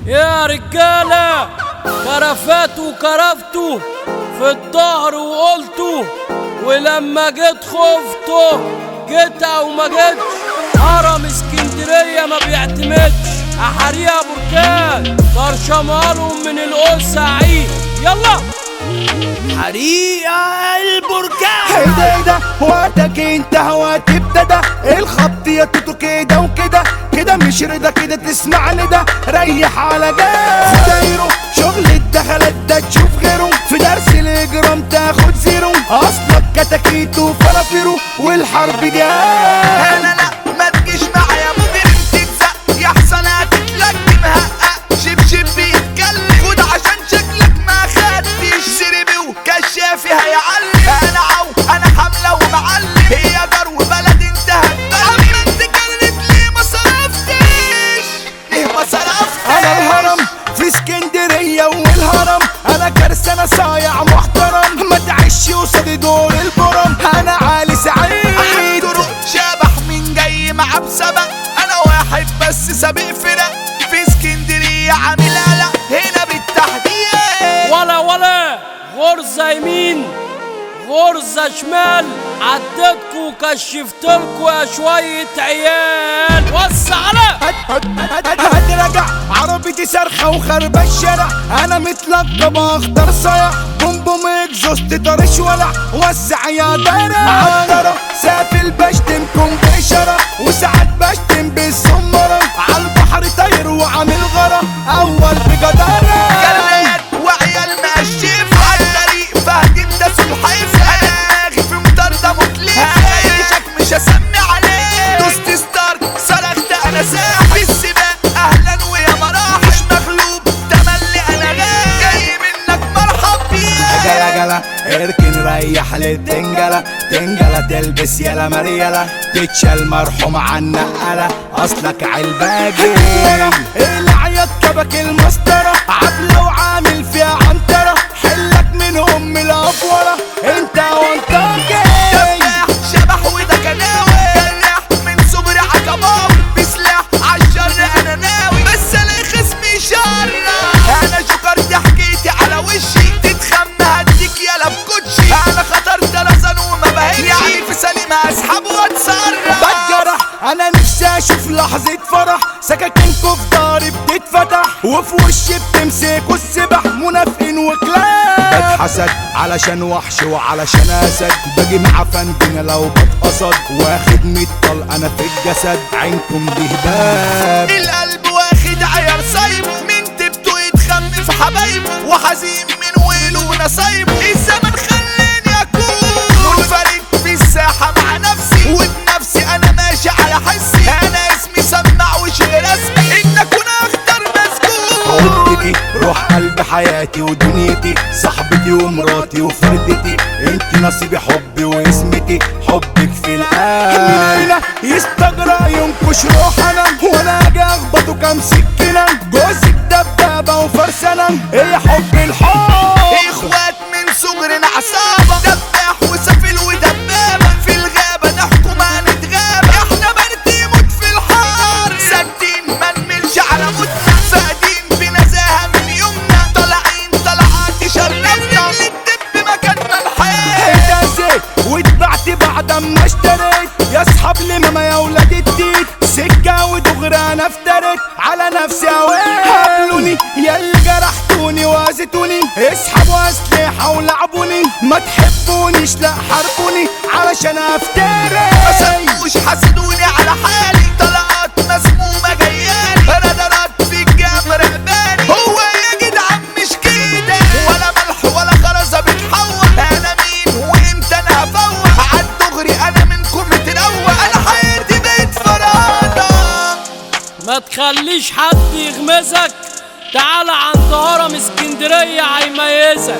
يا رجالة كرفات وكرفتوا في الظهر وقلتوا ولما جيت خفته جيت او ما جيتش هرم اسكندرية ما بيعتمدش احاريها بركان طرشمالهم من القدس عيد يلا حريقة البركان ايه ده ايه ده وقتك انت هوات ابتدى الخط يا توتو كده وكده كده مش رضا كده تسمع ده ريح على جنب دايره شغل الدخلات ده تشوف غيره في درس الاجرام تاخد زيرو اصلك كتاكيت وفرافيرو والحرب دي انا لا ما تجيش معايا مجرم تتزق يا حسن هتتلك مهقق شبشب بيتكلم خد عشان شكلك ما خدتش سربي وكشافي هيعلم انا عو انا حمله ومعلم هي دار وبلد انت هتبلم انت جرت ليه ما صرفتش ليه ما صرفتش انا الهرم في اسكندرية والهرم انا كارثة انا صايع محترم ما تعيش قصاد دور البرم انا علي سعيد عنده شبح مين جاي معاه بسبق انا واحد بس سابق فرق في اسكندريه عامل قلق هنا بالتحديد ولا ولا غرزة يمين غرزة شمال عديتكوا وكشفتلكوا يا شوية عيال وسع على هترجع عربيتي صرخة وخربة الشارع انا متلقب اخضر صيع بوم بوم اكزوست طرش ولع وسع يا درع عطرة سافل بشتمكم بإشارة وساعات بشتم بالسمرة عالبحر طاير وعامل غرة اول بجدارة جلاد وعيال مقشف على الطريق فهد انت سلحيف انا دماغي في مطاردة متلف هايشك مش هسمي عليه دوست ستارت صرخت انا ساح في السباق اهلا ويا مراح مش مغلوب تملي انا غايب جاي منك مرحب بيه جلا جلا اركن ريح للتنجلة تنجلة تلبس يلا مريلة تتشال مرحوم عن نقلة اصلك علباجي العياط كبك المسطرة عدلة وعامل فيها عنترة حلك من ام الافورة انت وانت جاي دباح شبح وده كناوي جراح من صغري عكباوي بسلاح عالشر انا ناوي بس انا خصمي شر انا شكرت حكيتي على وشي تتخم هديك يلا بكوتشي انا خطرت رزن وما بهيش يعني في سليمة اسحب واتسرع بتجرح انا نفسي اشوف لحظة فرح سكاكينكوا في داري بتتفتح وفي وشي بتمسكوا السبح منافقين وكلاب بتحسد علشان وحش وعلشان اسد باجي مع فندنا لو بتقصد واخد ميت طل انا في الجسد عينكم دي هباب القلب واخد عيار صايب من تبته يتخم في حبايبه وحزين من ويله ونصايبه الزمن خلاني اكون منفرد في الساحه مع نفسي وبنفسي انا ماشي على حسي انا اسمي سمع وشي رسمي ان اكون اختار مسجون حبتي روح قلب حياتي ودنيتي صاحبتي ومراتي وفردتي انت نصيبي حبي واسمتي حبك في القلب يستجرى ينكش روحنا وانا اجي اخبطه كام سكينة جوزك دبابة وفرسانة ايه حب الحب اخوات من صغرنا عصابة دباح وسفل ودبابة في الغابة نحكم هنتغابى احنا بنتموت في الحار ساكتين ما نملش على موتنا فاقدين بنزاهة من يومنا طالعين طلعات شرفنا اللي تدب مكاننا الحياة اتأذيت واتبعت بعد ما اشتريت يا اصحاب لماما يا ولاد التيت سكة ودغري انا افتريت على نفسي اويت قابلوني يا اللي جرحتوني واذيتوني اسحبوا اسلحة ولعبوني ما تحبونيش لا حاربوني علشان ما افتري سابوش حسدوني على حالي طلقات مسمومة جيالي رادارات في الجام رقباني هو يا جدعان مش كده ولا ملح ولا خرزة بتحول انا مين وامتى انا هفوق عالدغري انا منكم متروق انا حياتي بقت فرادة ما تخليش حد يغمزك تعال عند هرم اسكندرية هيميزك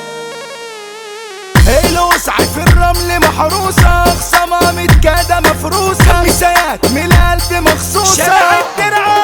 الوسع في الرمل محروسة خصمة متكادة مفروسة مسايات من القلب مخصوصة شارع الدرع